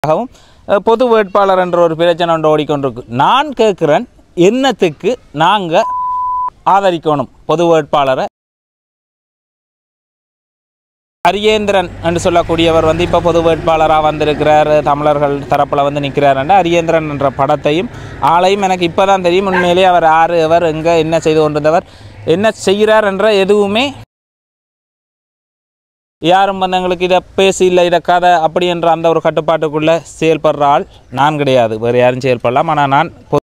ஆகவும் அஹ், பொது வேட்பாளர் என்ற ஒரு பிரச்சனை ஒன்று ஓடிக்கொண்டிருக்கு நான் கேட்குறேன் என்னத்துக்கு நாங்கள் ஆதரிக்கணும் பொது வேட்பாளரை அரியேந்திரன் என்று சொல்லக்கூடியவர் வந்து இப்போ பொது வேட்பாளராக வந்திருக்கிறார் தமிழர்கள் தரப்பில் வந்து நிற்கிறாருன்னா அரியேந்திரன் என்ற படத்தையும் ஆளையும் எனக்கு இப்போ தான் தெரியும் உண்மையிலேயே அவர் ஆறு அவர் எங்கே என்ன செய்து கொண்டிருந்தவர் என்ன செய்கிறார் என்ற எதுவுமே யாரும் வந்து எங்களுக்கு இதை பேசி இல்லை இதை கதை அப்படி என்ற அந்த ஒரு கட்டுப்பாட்டுக்குள்ளே செயல்படுற ஆள் நான் கிடையாது வேறு யாரும் செயல்படலாம் ஆனால் நான் பொ-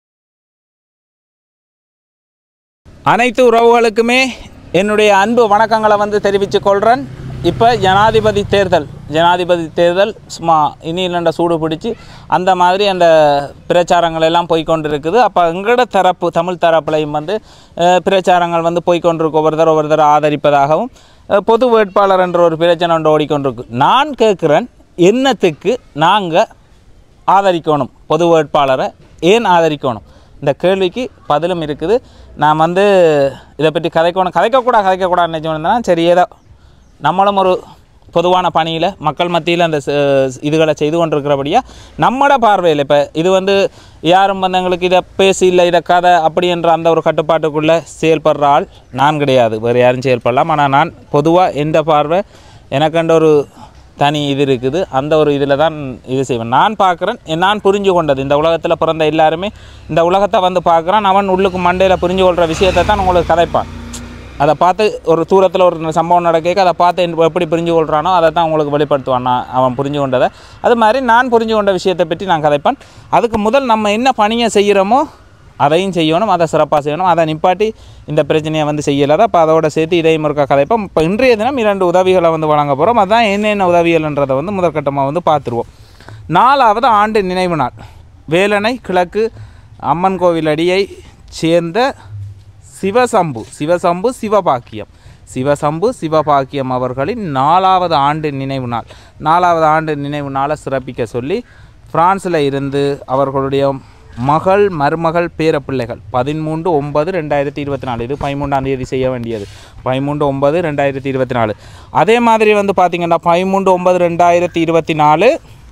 அனைத்து உறவுகளுக்குமே என்னுடைய அன்பு வணக்கங்களை வந்து தெரிவித்துக் கொள்கிறேன் இப்போ ஜனாதிபதி தேர்தல் ஜனாதிபதி தேர்தல் சும்மா இனி இல்லைண்ட சூடு பிடிச்சி அந்த மாதிரி அந்த பிரச்சாரங்கள் எல்லாம் போய்க்கொண்டிருக்குது அப்போ எங்களோட தரப்பு தமிழ் தரப்புலையும் வந்து அஹ், பிரச்சாரங்கள் வந்து போய்க்கொண்டிருக்கு ஒவ்வொருத்தர் ஒவ்வொருத்தர் ஆதரிப்பதாகவும் அஹ், பொது வேட்பாளர் என்ற ஒரு பிரச்சனை ஒன்று ஓடிக்கொண்டிருக்கு நான் கேட்குறேன் என்னத்துக்கு நாங்கள் ஆதரிக்கணும் பொது வேட்பாளரை ஏன் ஆதரிக்கணும் இந்த கேள்விக்கு பதிலும் இருக்குது நான் வந்து இதை பற்றி கதைக்கணும் கதைக்கக்கூடாது கதைக்கக்கூடாதுன்னு நினச்சோம்னா சரி ஏதோ நம்மளும் ஒரு பொதுவான பணியில் மக்கள் மத்தியில் அந்த ச- இதுகளை செய்து கொண்டிருக்கிறபடியாக நம்மட பார்வையில் இப்போ இது வந்து யாரும் வந்து எங்களுக்கு இதை பேசி இல்லை இதை கதை அப்படி என்ற அந்த ஒரு கட்டுப்பாட்டுக்குள்ளே செயல்படுற ஆள் நான் கிடையாது வேறு யாரும் செயல்படலாம் ஆனால் நான் பொதுவாக எந்த பார்வை எனக்கண்ட ஒரு தனி இது இருக்குது அந்த ஒரு இதில் தான் இது செய்வேன் நான் பார்க்குறேன் நான் புரிஞ்சு கொண்டது இந்த உலகத்தில் பிறந்த எல்லாருமே இந்த உலகத்தை வந்து பார்க்குறான் அவன் உள்ளுக்கு மண்டையில் புரிஞ்சு கொள்கிற விஷயத்தை தான் உங்களுக்கு கதைப்பான் அதை பார்த்து ஒரு தூரத்தில் ஒரு சம்பவம் நடக்க அதை பார்த்து என்ன- எப்படி புரிஞ்சு கொள்கிறானோ அதை தான் உங்களுக்கு வெளிப்படுத்துவான் நான் அவன் புரிஞ்சு கொண்டதை அது மாதிரி நான் புரிஞ்சு கொண்ட விஷயத்தை பற்றி நான் கதைப்பேன் அதுக்கு முதல் நம்ம என்ன பணியை செய்கிறோமோ அதையும் செய்யணும் அதை சிறப்பாக செய்யணும் அதை நிப்பாட்டி இந்த பிரச்சனையை வந்து செய்யலாத அப்போ அதோட சேர்த்து இதையும் இருக்க கதைப்போம் இப்போ இன்றைய தினம் இரண்டு உதவிகளை வந்து வழங்க போகிறோம் அதான் என்னென்ன உதவிகள்ன்றதை வந்து முதற்கட்டமாக வந்து பார்த்துருவோம் நாலாவது ஆண்டு நினைவு நாள் வேலனை கிழக்கு அம்மன் கோவில் அடியை சேர்ந்த சிவசம்பு சிவசம்பு சிவபாக்கியம் சிவசம்பு சிவபாக்கியம் அவர்களின் நாலாவது ஆண்டு நினைவு நாள் நாலாவது ஆண்டு நினைவு நாளை சிறப்பிக்க சொல்லி பிரான்ஸில் இருந்து அவர்களுடைய மகள் மருமகள் பேரப்பிள்ளைகள் பதிமூன்று ஒன்பது ரெண்டாயிரத்தி இருபத்தி நாலு இது பதிமூன்றாம் தேதி செய்ய வேண்டியது பதிமூன்று ஒன்பது ரெண்டாயிரத்தி இருபத்தி நாலு அதே மாதிரி வந்து பார்த்திங்கன்னா பதிமூன்று ஒன்பது ரெண்டாயிரத்தி இருபத்தி நாலு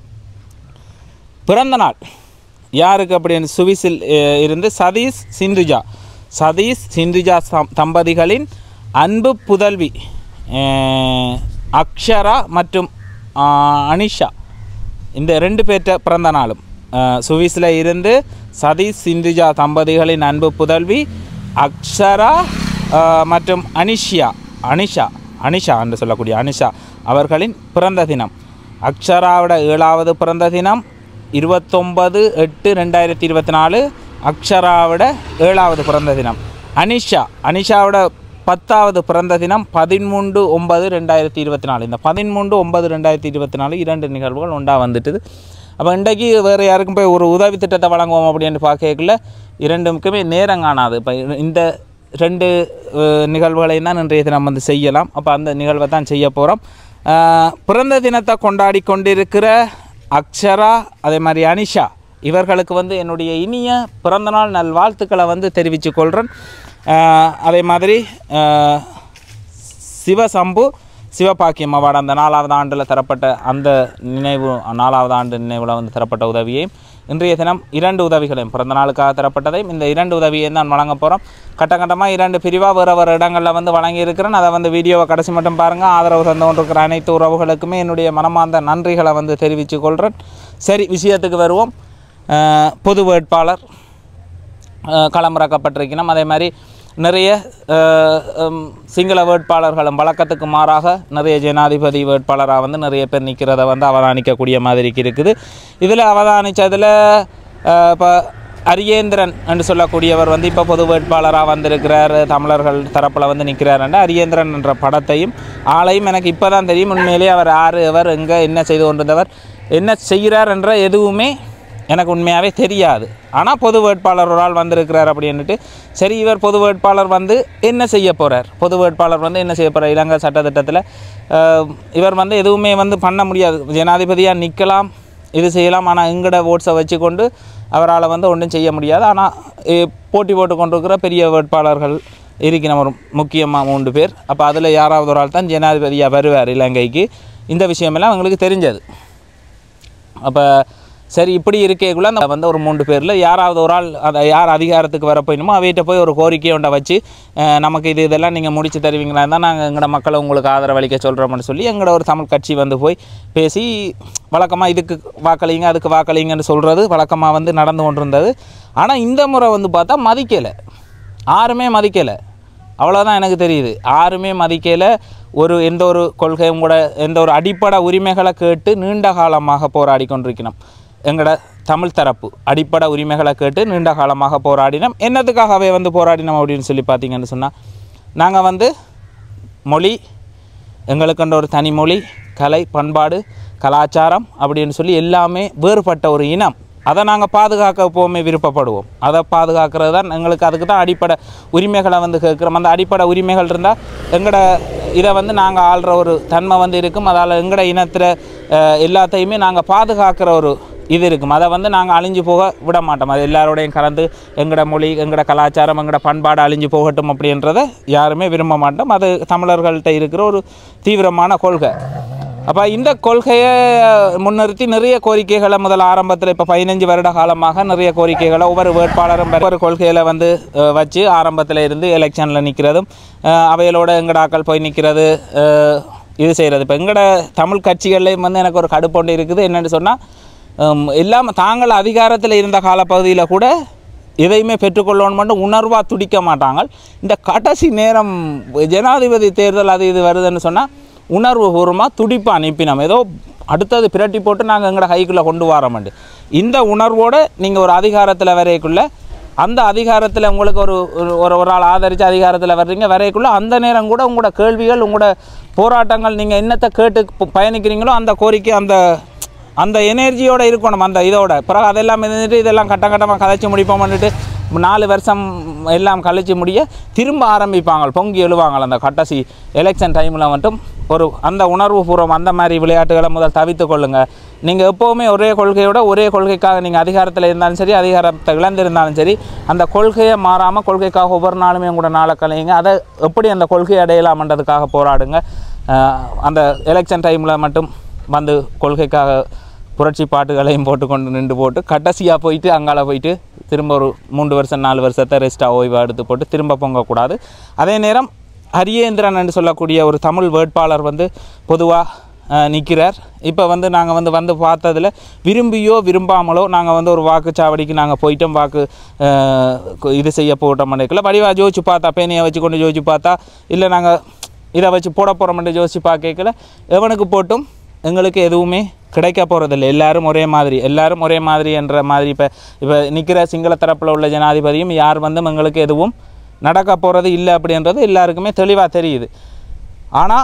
பிறந்த நாள் யாருக்கு அப்படின்னு சுவிஸில் அஹ், இருந்து சதீஷ் சிந்துஜா சதீஷ் சிந்துஜா சம்- தம்பதிகளின் அன்பு புதல்வி அஹ், அக்ஷரா மற்றும் அஹ், அனிஷா இந்த ரெண்டு பேர்ட்ட பிறந்த நாளும் அஹ், சுவிஸில் இருந்து சதீஷ் சிந்துஜா தம்பதிகளின் அன்பு புதல்வி அக்ஷரா அஹ், மற்றும் அனிஷியா அனிஷா அனிஷா என்று சொல்லக்கூடிய அனிஷா அவர்களின் பிறந்த தினம் அக்ஷராவோட ஏழாவது பிறந்த தினம் இருபத்தொம்பது எட்டு ரெண்டாயிரத்தி இருபத்தி நாலு அக்ஷராவோட ஏழாவது பிறந்த தினம் அனிஷா அனிஷாவோட பத்தாவது பிறந்த தினம் பதிமூன்று ஒன்பது ரெண்டாயிரத்தி இருபத்தி நாலு இந்த பதிமூன்று ஒன்பது ரெண்டாயிரத்தி இருபத்தி நாலு இரண்டு நிகழ்வுகள் உண்டா வந்துட்டுது அப்போ இன்றைக்கு வேறு யாருக்கும் போய் ஒரு உதவி திட்டத்தை வழங்குவோம் அப்படின்னு பார்க்கக்குள்ள இரண்டுக்குமே நேரம் காணாது இப்போ இந்த ரெண்டு அஹ், நிகழ்வுகளையும் தான் இன்றைய தினம் வந்து செய்யலாம் அப்போ அந்த நிகழ்வை தான் செய்ய போகிறோம் பிறந்த தினத்தை கொண்டாடி கொண்டிருக்கிற அக்ஷரா அதே மாதிரி அனிஷா இவர்களுக்கு வந்து என்னுடைய இனிய பிறந்தநாள் நல்வாழ்த்துக்களை வந்து தெரிவித்துக் கொள்கிறேன் அதே மாதிரி அஹ், சிவசம்பு சிவபாக்கியம் அவார்டு அந்த நாலாவது ஆண்டில் தரப்பட்ட அந்த நினைவு நாலாவது ஆண்டு நினைவில் வந்து தரப்பட்ட உதவியையும் இன்றைய தினம் இரண்டு உதவிகளையும் பிறந்த நாளுக்காக தரப்பட்டதையும் இந்த இரண்டு உதவியையும் தான் வழங்க போகிறோம் கட்டங்கட்டமாக இரண்டு பிரிவாக வேறு வேறு இடங்களில் வந்து வழங்கி இருக்கிறேன் அதை வந்து வீடியோவை கடைசி மட்டும் பாருங்கள் ஆதரவு தந்து கொண்டிருக்கிற அனைத்து உறவுகளுக்குமே என்னுடைய மனமார்ந்த நன்றிகளை வந்து தெரிவித்துக் கொள்கிறேன் சரி விஷயத்துக்கு வருவோம் அஹ், பொது வேட்பாளர் அஹ் களமிறக்கப்பட்டிருக்கணும் அதே மாதிரி நிறைய அஹ், ஹம், சிங்கள வேட்பாளர்களும் வழக்கத்துக்கு மாறாக நிறைய ஜனாதிபதி வேட்பாளராக வந்து நிறைய பேர் நிற்கிறத வந்து அவதானிக்கக்கூடிய மாதிரிக்கு இருக்குது இதில் அவதானித்ததில் இப்போ அரியேந்திரன் என்று சொல்லக்கூடியவர் வந்து இப்போ பொது வேட்பாளராக வந்திருக்கிறார் தமிழர்கள் தரப்பில் வந்து நிற்கிறாருன்னா அரியேந்திரன் என்ற படத்தையும் ஆளையும் எனக்கு இப்போ தான் தெரியும் உண்மையிலேயே அவர் ஆறு அவர் எங்கே என்ன செய்து கொண்டிருந்தவர் என்ன செய்கிறார் என்ற எதுவுமே எனக்கு உண்மையாகவே தெரியாது ஆனால் பொது வேட்பாளர் ஒரு ஆள் வந்திருக்கிறார் அப்படின்ட்டு சரி இவர் பொது வேட்பாளர் வந்து என்ன செய்ய போகிறார் பொது வேட்பாளர் வந்து என்ன செய்ய போகிறார் இலங்கை சட்டத்திட்டத்தில் இவர் வந்து எதுவுமே வந்து பண்ண முடியாது ஜனாதிபதியாக நிற்கலாம் இது செய்யலாம் ஆனால் எங்கட ஓட்ஸை வச்சுக்கொண்டு அவரால் வந்து ஒன்றும் செய்ய முடியாது ஆனால் போட்டி போட்டு கொண்டிருக்கிற பெரிய வேட்பாளர்கள் இருக்கிற ஒரு முக்கியமாக மூன்று பேர் அப்போ அதில் யாராவது ஒரு ஆள் தான் ஜனாதிபதியாக வருவார் இலங்கைக்கு இந்த விஷயமெல்லாம் எங்களுக்கு தெரிஞ்சது அப்போ சரி இப்படி இருக்கேக்குள்ள அந்த வந்து ஒரு மூன்று பேரில் யாராவது ஒரு ஆள் அதை யார் அதிகாரத்துக்கு வர போயினுமோ அவைகிட்ட போய் ஒரு கோரிக்கையை ஒன்றை வச்சு அஹ், நமக்கு இது இதெல்லாம் நீங்கள் முடிச்சு தருவீங்களா தான் நாங்கள் எங்களோட மக்களை உங்களுக்கு ஆதரவளிக்க சொல்கிறோம்னு சொல்லி எங்களோட ஒரு தமிழ் கட்சி வந்து போய் பேசி வழக்கமாக இதுக்கு வாக்களிங்க அதுக்கு வாக்களிங்கன்னு சொல்கிறது வழக்கமாக வந்து நடந்து கொண்டிருந்தது ஆனால் இந்த முறை வந்து பார்த்தா மதிக்கலை யாருமே மதிக்கலை அவ்வளோதான் எனக்கு தெரியுது யாருமே மதிக்கையில் ஒரு எந்த ஒரு கொள்கையும் கூட எந்த ஒரு அடிப்படை உரிமைகளை கேட்டு நீண்ட காலமாக போராடி கொண்டிருக்கணும் எங்களோட தமிழ் தரப்பு அடிப்படை உரிமைகளை கேட்டு நீண்ட காலமாக போராடினோம் என்னத்துக்காகவே வந்து போராடினோம் அப்படின்னு சொல்லி பார்த்தீங்கன்னு சொன்னால் நாங்கள் வந்து மொழி எங்களுக்குன்ற ஒரு தனி மொழி கலை பண்பாடு கலாச்சாரம் அப்படின்னு சொல்லி எல்லாமே வேறுபட்ட ஒரு இனம் அதை நாங்கள் பாதுகாக்க எப்போவுமே விருப்பப்படுவோம் அதை பாதுகாக்கிறது தான் எங்களுக்கு அதுக்கு தான் அடிப்படை உரிமைகளை வந்து கேட்குறோம் அந்த அடிப்படை உரிமைகள் இருந்தால் எங்களோட இதை வந்து நாங்கள் ஆள்ற ஒரு தன்மை வந்து இருக்கும் அதால் எங்களோட இனத்தில் அஹ், எல்லாத்தையுமே நாங்கள் பாதுகாக்கிற ஒரு இது இருக்கும் அதை வந்து நாங்கள் அழிஞ்சு போக விட மாட்டோம் அது எல்லாரோடையும் கலந்து எங்களோட மொழி எங்களோட கலாச்சாரம் எங்களோட பண்பாடு அழிஞ்சு போகட்டும் அப்படின்றத யாருமே விரும்ப மாட்டோம் அது தமிழர்கள்ட்ட இருக்கிற ஒரு தீவிரமான கொள்கை அப்போ இந்த கொள்கையை முன்னிறுத்தி நிறைய கோரிக்கைகளை முதல் ஆரம்பத்தில் இப்போ பதினஞ்சு வருட காலமாக நிறைய கோரிக்கைகளை ஒவ்வொரு வேட்பாளரும் ஒவ்வொரு கொள்கைகளை வந்து அஹ், வச்சு ஆரம்பத்தில் இருந்து எலெக்ஷனில் நிற்கிறதும் அஹ், அவைகளோட எங்கடாக்கள் போய் நிற்கிறது இது செய்கிறது இப்போ எங்கட தமிழ் கட்சிகள்லேயும் வந்து எனக்கு ஒரு கடுப்பொண்டு இருக்குது என்னென்னு சொன்னால் எல்லாம் தாங்கள் அதிகாரத்தில் இருந்த காலப்பகுதியில் கூட எதையுமே பெற்றுக்கொள்ளணும் மட்டும் உணர்வாக துடிக்க மாட்டாங்க இந்த கடைசி நேரம் ஜனாதிபதி தேர்தல் அது இது வருதுன்னு சொன்னால் உணர்வு பூர்வமாக துடிப்பு அனுப்பினோம் ஏதோ அடுத்தது பிரட்டி போட்டு நாங்கள் எங்களோட கைக்குள்ளே கொண்டு வரோம்ண்டு இந்த உணர்வோடு நீங்கள் ஒரு அதிகாரத்தில் வரைக்குள்ள அந்த அதிகாரத்தில் உங்களுக்கு ஒரு ஒரு- ஒரு ஒரு ஆள் ஆதரித்து அதிகாரத்தில் வர்றீங்க வரைக்குள்ள அந்த நேரம் கூட உங்களோட கேள்விகள் உங்களோட போராட்டங்கள் நீங்கள் என்னத்தை கேட்டு ப- பயணிக்கிறீங்களோ அந்த கோரிக்கை அந்த அந்த எனர்ஜியோட இருக்கணும் அந்த இதோட பிறகு அதெல்லாம் இருந்துட்டு இதெல்லாம் கட்டம் கட்டமாக கதைச்சி முடிப்போம் பண்ணிட்டு நாலு வருஷம் எல்லாம் கழிச்சு முடிய திரும்ப ஆரம்பிப்பாங்க பொங்கி எழுவாங்க அந்த கடைசி எலெக்ஷன் டைமில் மட்டும் ஒரு அந்த உணர்வு பூர்வம் அந்த மாதிரி விளையாட்டுகளை முதல் தவித்து கொள்ளுங்கள் நீங்கள் எப்போவுமே ஒரே கொள்கையோட ஒரே கொள்கைக்காக நீங்கள் அதிகாரத்தில் இருந்தாலும் சரி அதிகாரத்தை இழந்திருந்தாலும் சரி அந்த கொள்கையை மாறாமல் கொள்கைக்காக ஒவ்வொரு நாளுமே உங்களோட நாளை கலையுங்க அதை எப்படி அந்த கொள்கையை அடையலாம்ன்றதுக்காக போராடுங்க அஹ் அந்த எலெக்ஷன் டைமில் மட்டும் வந்து கொள்கைக்காக புரட்சி பாட்டுகளையும் போட்டுக்கொண்டு நின்று போட்டு கடைசியாக போயிட்டு அங்கால போயிட்டு திரும்ப ஒரு மூன்று வருஷம் நாலு வருஷத்தை ரெஸ்ட்டாக ஓய்வாக எடுத்து போட்டு திரும்ப பொங்கக்கூடாது அதே நேரம் ஹரியேந்திரன் என்று சொல்லக்கூடிய ஒரு தமிழ் வேட்பாளர் வந்து பொதுவாக நிற்கிறார் இப்போ வந்து நாங்கள் வந்து வந்து பார்த்ததில் விரும்பியோ விரும்பாமலோ நாங்கள் வந்து ஒரு வாக்குச்சாவடிக்கு நாங்கள் போயிட்டோம் வாக்கு அஹ், கு- இது செய்ய போட்டோம் மணிக்கல வடிவா ஜோதிச்சு பார்த்தா பேனியை வச்சு கொண்டு ஜோதிச்சு பார்த்தா இல்லை நாங்கள் இதை வச்சு போட போகிறோம்னு யோசிச்சு பார்க்கல எவனுக்கு போட்டும் எங்களுக்கு எதுவுமே கிடைக்க போகிறதில்ல எல்லாரும் ஒரே மாதிரி எல்லாரும் ஒரே மாதிரி என்ற மாதிரி இப்போ இப்போ நிற்கிற சிங்கள தரப்பில் உள்ள ஜனாதிபதியும் யார் வந்தும் எங்களுக்கு எதுவும் நடக்க போகிறது இல்லை அப்படின்றது எல்லாருக்குமே தெளிவாக தெரியுது ஆனால்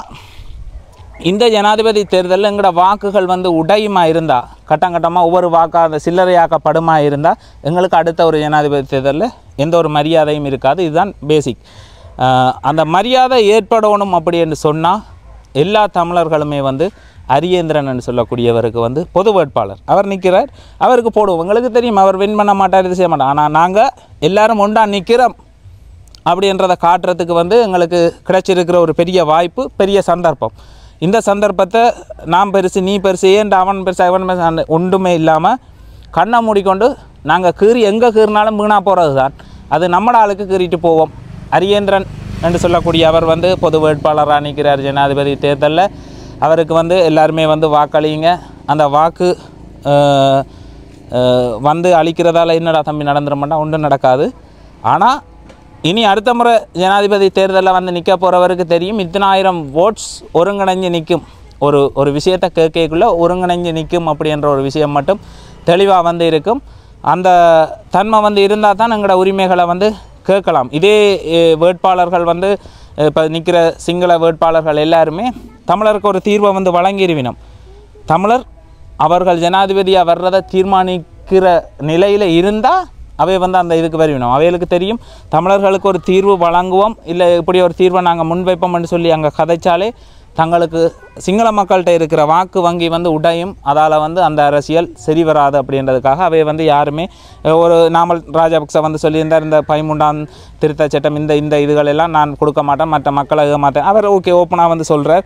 இந்த ஜனாதிபதி தேர்தலில் எங்களோட வாக்குகள் வந்து உடையுமா இருந்தால் கட்டம் கட்டமாக ஒவ்வொரு வாக்காக அந்த சில்லறையாக்கப்படுமா இருந்தால் எங்களுக்கு அடுத்த ஒரு ஜனாதிபதி தேர்தலில் எந்த ஒரு மரியாதையும் இருக்காது இதுதான் பேசிக் அந்த மரியாதை ஏற்படணும் அப்படி என்று சொன்னால் எல்லா தமிழர்களுமே வந்து அரியேந்திரன் என்று சொல்லக்கூடியவருக்கு வந்து பொது வேட்பாளர் அவர் நிற்கிறார் அவருக்கு போடுவோம் எங்களுக்கு தெரியும் அவர் வின் பண்ண மாட்டார் இது செய்ய மாட்டார் ஆனால் நாங்கள் எல்லாரும் ஒன்றா நிற்கிறோம் அப்படின்றத காட்டுறதுக்கு வந்து எங்களுக்கு கிடைச்சிருக்கிற ஒரு பெரிய வாய்ப்பு பெரிய சந்தர்ப்பம் இந்த சந்தர்ப்பத்தை நான் பெருசு நீ பெருசு ஏன்டா அவன் பெருசு அவன் பெருசு அந்த ஒன்றுமே இல்லாமல் கண்ணை மூடிக்கொண்டு நாங்கள் கீறி எங்கே கீறினாலும் வீணாக போகிறது தான் அது நம்மட ஆளுக்கு கீறிட்டு போவோம் அரியேந்திரன் என்று சொல்லக்கூடிய அவர் வந்து பொது வேட்பாளராக நிற்கிறார் ஜனாதிபதி தேர்தலில் அவருக்கு வந்து எல்லாருமே வந்து வாக்களிங்க அந்த வாக்கு அஹ், அஹ், வந்து அளிக்கிறதால என்னடா தம்பி நடந்துட மாட்டா ஒன்றும் நடக்காது ஆனால் இனி அடுத்த முறை ஜனாதிபதி தேர்தலில் வந்து நிற்க போகிறவருக்கு தெரியும் இத்தனாயிரம் ஓட்ஸ் ஒருங்கிணைஞ்சு நிற்கும் ஒரு ஒரு விஷயத்தை கேட்கக்குள்ளே ஒருங்கிணைஞ்சு நிற்கும் அப்படின்ற ஒரு விஷயம் மட்டும் தெளிவாக வந்து இருக்கும் அந்த தன்மை வந்து இருந்தால் தான் எங்களோட உரிமைகளை வந்து கேட்கலாம் இதே அஹ், வேட்பாளர்கள் வந்து இப்போ நிற்கிற சிங்கள வேட்பாளர்கள் எல்லாருமே தமிழருக்கு ஒரு தீர்வை வந்து வழங்கிடுவினோம் தமிழர் அவர்கள் ஜனாதிபதியாக வர்றதை தீர்மானிக்கிற நிலையில் இருந்தால் அவை வந்து அந்த இதுக்கு வருவினோம் அவைகளுக்கு தெரியும் தமிழர்களுக்கு ஒரு தீர்வு வழங்குவோம் இல்லை இப்படி ஒரு தீர்வை நாங்கள் முன்வைப்போம்னு சொல்லி அங்கே கதைச்சாலே தங்களுக்கு சிங்கள மக்கள்கிட்ட இருக்கிற வாக்கு வங்கி வந்து உடையும் அதால் வந்து அந்த அரசியல் சரி வராது அப்படின்றதுக்காக அவை வந்து யாருமே அஹ், ஒரு நாமல் ராஜபக்ச வந்து சொல்லியிருந்தார் இந்த பதிமூன்றாம் திருத்த சட்டம் இந்த இந்த இதுகள் எல்லாம் நான் கொடுக்க மாட்டேன் மற்ற மக்களை ஏமாற்றேன் அவர் ஓகே ஓப்பனாக வந்து சொல்கிறார்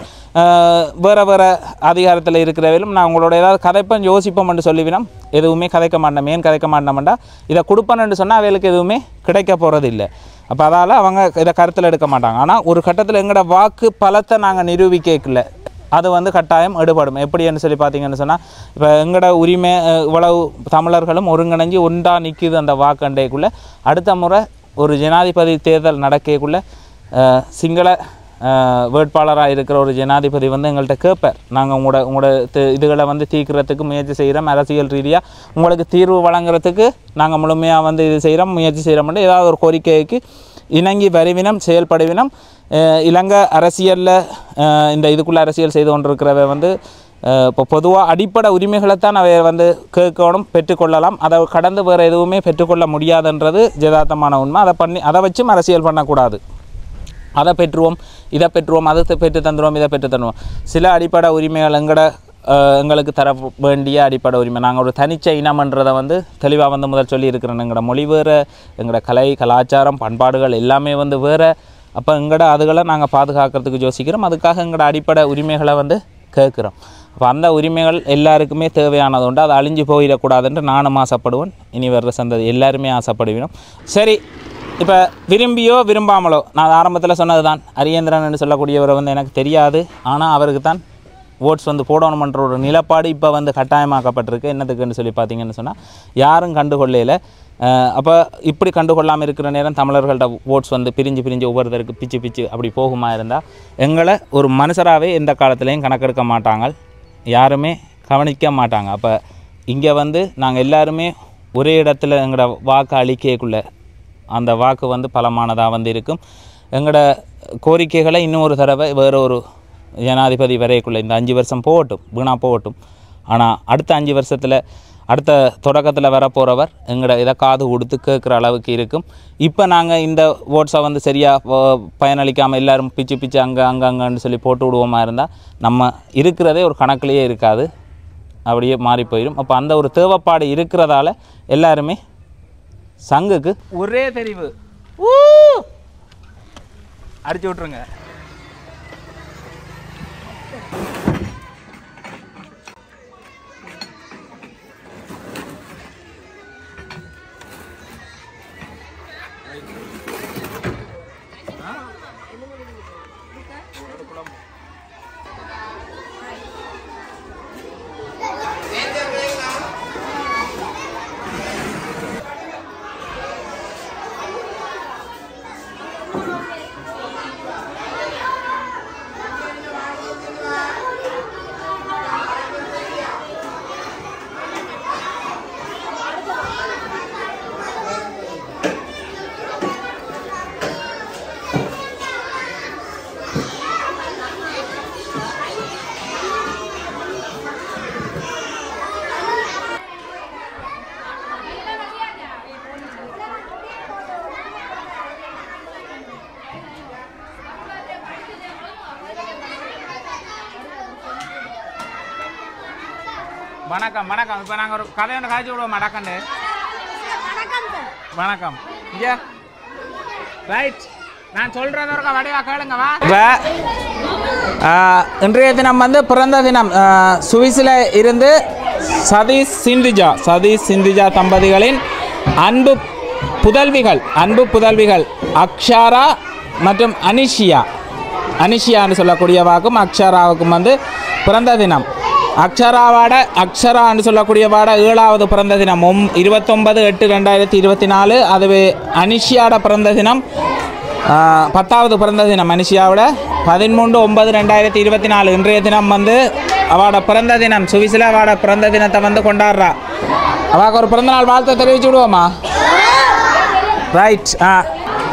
வேறு வேறு அதிகாரத்தில் இருக்கிறவர்களும் நான் உங்களோட ஏதாவது கதைப்பேன் யோசிப்போம்னு சொல்லிவினோம் எதுவுமே கதைக்க மாட்டோம் ஏன் கதைக்க மாட்டோம்டா இதை கொடுப்பேன்னு சொன்னால் அவைகளுக்கு எதுவுமே கிடைக்க போகிறது இல்லை அப்போ அதால் அவங்க இதை கருத்தில் எடுக்க மாட்டாங்க ஆனால் ஒரு கட்டத்தில் எங்களோட வாக்கு பலத்தை நாங்கள் நிரூபிக்கல அது வந்து கட்டாயம் எடுபடும் எப்படின்னு சொல்லி பார்த்தீங்கன்னு சொன்னால் இப்போ எங்களோட உரிமை அஹ், இவ்வளவு தமிழர்களும் ஒருங்கிணைஞ்சு ஒன்றா நிற்கிது அந்த வாக்கண்டைக்குள்ளே அடுத்த முறை ஒரு ஜனாதிபதி தேர்தல் நடக்கக்குள்ள அஹ், சிங்கள வேட்பாளராக இருக்கிற ஒரு ஜனாதிபதி வந்து எங்கள்கிட்ட கேட்பார் நாங்கள் உங்களோட உங்களோட தி- இதுகளை வந்து தீர்க்கிறதுக்கு முயற்சி செய்கிறோம் அரசியல் ரீதியாக உங்களுக்கு தீர்வு வழங்குறதுக்கு நாங்கள் முழுமையாக வந்து இது செய்கிறோம் முயற்சி செய்கிறோம்னு ஏதாவது ஒரு கோரிக்கைக்கு இணங்கி வருவினம் செயல்படுவினம் அஹ் இலங்கை அரசியலில் இந்த இதுக்குள்ள அரசியல் செய்து கொண்டிருக்கிறவ வந்து அஹ் இப்போ பொதுவாக அடிப்படை உரிமைகளைத்தான் அவை வந்து கேட்கணும் பெற்றுக்கொள்ளலாம் அதை கடந்து வேறு எதுவுமே பெற்றுக்கொள்ள முடியாதுன்றது ஜதார்த்தமான உண்மை அதை பண்ணி அதை வச்சும் அரசியல் பண்ணக்கூடாது அதை பெற்றுவோம் இதை பெற்றுவோம் அதை பெ- பெற்று தந்துடுவோம் இதை பெற்று தந்துடுவோம் சில அடிப்படை உரிமைகள் எங்கட அஹ், எங்களுக்கு தர வேண்டிய அடிப்படை உரிமை நாங்கள் ஒரு தனிச்ச இனம்ன்றதை வந்து தெளிவாக வந்து முதல் சொல்லி இருக்கிறோம் எங்களோட மொழி வேறு எங்களோட கலை கலாச்சாரம் பண்பாடுகள் எல்லாமே வந்து வேறு அப்போ எங்களோட அதுகளை நாங்கள் பாதுகாக்கிறதுக்கு யோசிக்கிறோம் அதுக்காக எங்களோட அடிப்படை உரிமைகளை வந்து கேட்குறோம் அப்போ அந்த உரிமைகள் எல்லாருக்குமே தேவையானது உண்டு அது அழிஞ்சு போயிடக்கூடாதுன்ட்டு நானும் ஆசைப்படுவேன் இனி வர்ற சந்ததி எல்லாருமே ஆசைப்படுவினோம் சரி இப்போ விரும்பியோ விரும்பாமலோ நான் ஆரம்பத்தில் சொன்னது தான் அரியந்திரன் சொல்லக்கூடியவரை வந்து எனக்கு தெரியாது ஆனால் அவருக்கு தான் ஓட்ஸ் வந்து போடணுமன்ற ஒரு நிலப்பாடு இப்போ வந்து கட்டாயமாக்கப்பட்டிருக்கு என்னத்துக்குன்னு சொல்லி பார்த்தீங்கன்னு சொன்னால் யாரும் கண்டுகொள்ளையில் அப்போ இப்படி கண்டுகொள்ளாமல் இருக்கிற நேரம் தமிழர்கள்ட்ட ஓட்ஸ் வந்து பிரிஞ்சு பிரிஞ்சு ஒவ்வொருத்தருக்கு பிச்சு பிச்சு அப்படி போகுமா இருந்தால் எங்களை ஒரு மனுஷராகவே எந்த காலத்துலேயும் கணக்கெடுக்க மாட்டாங்க யாருமே கவனிக்க மாட்டாங்க அப்போ இங்கே வந்து நாங்கள் எல்லாருமே ஒரே இடத்துல எங்களோட வாக்கு அளிக்கக்குள்ள அந்த வாக்கு வந்து பலமானதாக வந்து இருக்கும் எங்களோட கோரிக்கைகளை இன்னும் ஒரு தடவை வேற ஒரு ஜனாதிபதி வரைக்குள்ள இந்த அஞ்சு வருஷம் போகட்டும் வீணாக போகட்டும் ஆனால் அடுத்த அஞ்சு வருஷத்தில் அடுத்த தொடக்கத்தில் வரப்போகிறவர் எங்களோட இதை காது கொடுத்து கேட்குற அளவுக்கு இருக்கும் இப்போ நாங்கள் இந்த ஓட்ஸை வந்து சரியாக பயனளிக்காமல் எல்லாரும் பிச்சு பிச்சு அங்கே அங்கே அங்கன்னு சொல்லி போட்டு விடுவோமா இருந்தால் நம்ம இருக்கிறதே ஒரு கணக்குலேயே இருக்காது அப்படியே மாறி போயிடும் அப்போ அந்த ஒரு தேவைப்பாடு இருக்கிறதால எல்லாருமே சங்குக்கு ஒரே தெரிவு ஊ! அடிச்சு விட்ருங்க வணக்கம் வணக்கம் இப்போ நாங்கள் ஒரு கதை ஒன்று காய்ச்சி விடுவோம் மடக்கண்டு வணக்கம் இங்கே ரைட் நான் சொல்கிறத ஒரு வடிவா கேளுங்க வா இன்றைய தினம் வந்து பிறந்த தினம் சுவிஸில் இருந்து சதீஷ் சிந்திஜா சதீஷ் சிந்திஜா தம்பதிகளின் அன்பு புதல்விகள் அன்பு புதல்விகள் அக்ஷாரா மற்றும் அனிஷியா அனிஷியான்னு சொல்லக்கூடிய வாக்கும் அக்ஷராவுக்கும் வந்து பிறந்த தினம் அக்ஷராவோட அக்ஷரான்னு சொல்லக்கூடிய வாட ஏழாவது பிறந்த தினம் ஒம் இருபத்தொன்பது எட்டு ரெண்டாயிரத்தி இருபத்தி நாலு அதுவே அனிஷியாவோட பிறந்த தினம் ஆ, பத்தாவது பிறந்த தினம் மனுஷியாவோட பதிமூன்று ஒன்பது ரெண்டாயிரத்தி இருபத்தி நாலு இன்றைய தினம் வந்து அவளோட பிறந்த தினம் சுவிஸில் அவளோட பிறந்த தினத்தை வந்து கொண்டாடுறா அவளுக்கு ஒரு பிறந்தநாள் வாழ்த்தை தெரிவிச்சு விடுவோமா ரைட் ஆ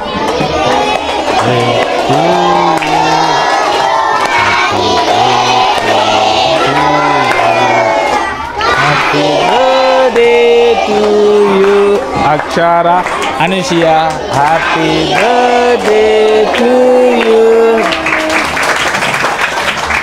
Happy birthday to you, Akshara Anushya. Happy birthday to you.